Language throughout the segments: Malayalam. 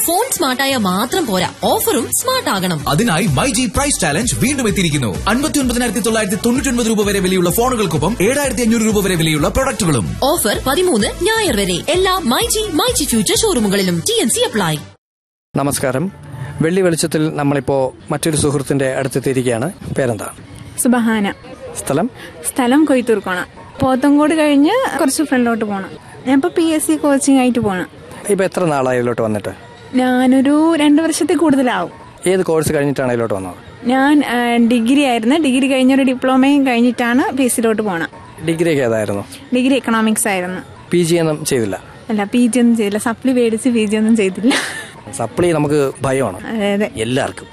ഫോൺ സ്മാർട്ടായ മാത്രം പോരാ ഓഫറും സ്മാർട്ട് ആകണം അതിനായി മൈ ജി പ്രൈസ് ചാലഞ്ച് വീണ്ടും എത്തിയിരിക്കുന്നു അൻപത്തി ഒൻപതിനായിരത്തി തൊള്ളായിരത്തി തൊണ്ണൂറ്റി ഒൻപത് രൂപ വരെ വിലയുള്ള ഫോണുകൾക്കൊപ്പം ഏഴായിരത്തി അഞ്ഞൂറ് രൂപ വരെ വിലയുള്ള പ്രൊഡക്റ്റുകളും ഓഫർ പതിമൂന്ന് ഞായർ വരെ എല്ലാ മൈജി മൈജി ഫ്യൂച്ചർ ഷോറൂമുകളിലും ടി എൻ സി അപ്ലൈ നമസ്കാരം വെള്ളി വെളിച്ചത്തിൽ നമ്മളിപ്പോ മറ്റൊരു സുഹൃത്തിന്റെ അടുത്തെത്തിയിരിക്കുകയാണ് പേരെന്താ സുബഹാന സ്ഥലം സ്ഥലം കൊയ്ത്തൂർക്കോണ പോത്തങ്കോട് കഴിഞ്ഞ് കുറച്ച് ഫ്രണ്ടിലോട്ട് പോകണം ഞാൻ ഇപ്പോൾ പി എസ് സി കോച്ചിങ് ആയിട്ട് പോകണം ഇപ്പൊ എത്ര നാളായി ഇതിലോട്ട് വന്നിട്ട് ഞാനൊരു രണ്ട് വർഷത്തിൽ കൂടുതലാവും ഏത് കോഴ്സ് കഴിഞ്ഞിട്ടാണ് ഇതിലോട്ട് വന്നത് ഞാൻ ആ, ഡിഗ്രി ആയിരുന്നു ഡിഗ്രി കഴിഞ്ഞൊരു ഡിപ്ലോമയും കഴിഞ്ഞിട്ടാണ് പി എസ് സിയിലോട്ട് പോകണം ഡിഗ്രിയൊക്കെ ഏതായിരുന്നു ഡിഗ്രി എക്കണോമിക്സ് ആയിരുന്നു പി ജി ഒന്നും ചെയ്തില്ല അല്ല പി ജി ഒന്നും ചെയ്തില്ല സപ്ലി മേടിച്ച് പി ജി ഒന്നും ചെയ്തില്ല സപ്ലി നമുക്ക് ഭയമാണ് അതെ അതെ എല്ലാവർക്കും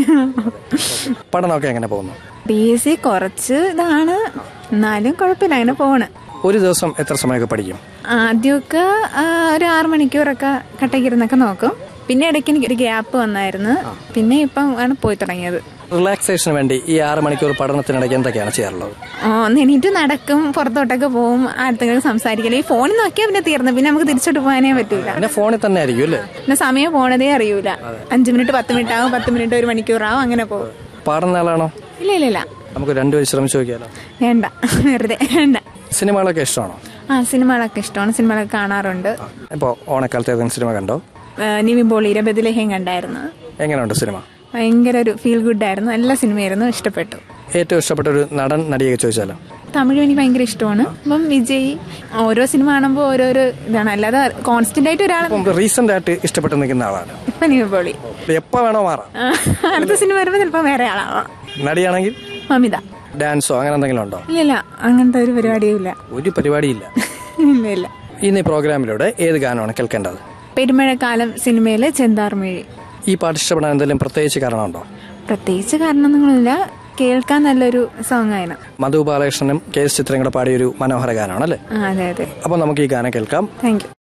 പഠനമൊക്കെ എങ്ങനെ പോകുന്നു പി എസ് സി കുറച്ച് ഇതാണ് എന്നാലും കുഴപ്പമില്ല അങ്ങനെ പോണ് ഒരു ദിവസം എത്ര സമയമൊക്കെ പഠിക്കും ആദ്യമൊക്കെ ആ, ഒരു ആറ് മണിക്കൂറൊക്കെ കട്ടക്കിരുന്നൊക്കെ നോക്കും പിന്നെ ഇടയ്ക്ക് എനിക്ക് ഒരു ഗ്യാപ്പ് വന്നായിരുന്നു പിന്നെ ഇപ്പം ആണ് പോയി തുടങ്ങിയത് റിലാക്സേഷന് വേണ്ടി ഈ ആറ് മണിക്കൂർ പഠനത്തിനിടയ്ക്ക് എന്തൊക്കെയാണ് ചെയ്യാറുള്ളത് ആ, ഒന്ന് എണീറ്റ് നടക്കും പുറത്തോട്ടൊക്കെ പോവും ആർക്കെങ്കിലും സംസാരിക്കില്ല ഈ ഫോണിൽ നോക്കിയാൽ പിന്നെ തീർന്നു പിന്നെ നമുക്ക് തിരിച്ചോട്ട് പോകാനേ പറ്റൂല പിന്നെ ഫോണിൽ തന്നെ ആയിരിക്കും അല്ലേ പിന്നെ സമയം പോണതേ അറിയൂല അഞ്ചു മിനിറ്റ് പത്ത് മിനിറ്റ് ആവും പത്ത് മിനിറ്റ് ഒരു മണിക്കൂറാവും അങ്ങനെ പോകും പാടുന്ന ആളാണോ ഇല്ല ഇല്ല ഇല്ല നമുക്ക് രണ്ടുപേരും ശ്രമിച്ചു നോക്കിയാലോ വേണ്ട വെറുതെ വേണ്ട സിനിമകളൊക്കെ ഇഷ്ടമാണോ ആ സിനിമകളൊക്കെ ഇഷ്ടമാണ് സിനിമകളൊക്കെ കാണാറുണ്ട് ഇപ്പോൾ ഓണക്കാലത്ത് ഏതെങ്കിലും സിനിമ കണ്ടോ ആ, നിവിൻ പോളിയുടെ ബദലഹയും കണ്ടായിരുന്നു എങ്ങനെയുണ്ട് സിനിമ ഭയങ്കര ഒരു ഫീൽ ഗുഡ് ആയിരുന്നു നല്ല സിനിമയായിരുന്നു ഇഷ്ടപ്പെട്ടു ഏറ്റവും ഇഷ്ടപ്പെട്ട ഒരു നടൻ നടിയൊക്കെ ചോദിച്ചാലോ തമിഴ് എനിക്ക് ഭയങ്കര ഇഷ്ടമാണ് അപ്പം വിജയ് ഓരോ സിനിമ കാണുമ്പോൾ ഓരോരോ ഇതാണ് അല്ലാതെ കോൺസ്റ്റന്റ് ആയിട്ട് ഒരാൾ ഇപ്പം റീസെന്റ് ആയിട്ട് ഇഷ്ടപ്പെട്ട് നിൽക്കുന്ന ആളാണ് ഇപ്പൊ നിവിൻ പോളി എപ്പോ വേണോ മാറാം ആ, അടുത്ത സിനിമ വരുമ്പോൾ ചിലപ്പോൾ വേറെ ആളാവാം നടിയാണെങ്കിൽ മമിത ഡാൻസോ അങ്ങനെ എന്തെങ്കിലും ഉണ്ടോ ഇല്ലില്ല അങ്ങനത്തെ ഒരു പരിപാടിയും ഇല്ല ഒരു പരിപാടിയില്ല ഇല്ല ഇല്ല ഇന്ന് ഈ പ്രോഗ്രാമിലൂടെ ഏത് ഗാനമാണ് കേൾക്കേണ്ടത് പെരുമഴക്കാലം സിനിമയിലെ ചെന്താർമിഴി ഈ പാട്ട് ഇഷ്ടപ്പെടാൻ എന്തെങ്കിലും പ്രത്യേകിച്ച് കാരണമുണ്ടോ പ്രത്യേകിച്ച് കാരണമൊന്നുമില്ല കേൾക്കാൻ നല്ലൊരു സോങ് ആയിരുന്നു മധു ബാലകൃഷ്ണനും കെ എസ് ചിത്രയും കൂടെ പാടിയൊരു മനോഹര ഗാനമാണ് അല്ലേ ആ അതെ അതെ അപ്പോൾ നമുക്ക് ഈ ഗാനം കേൾക്കാം താങ്ക് യു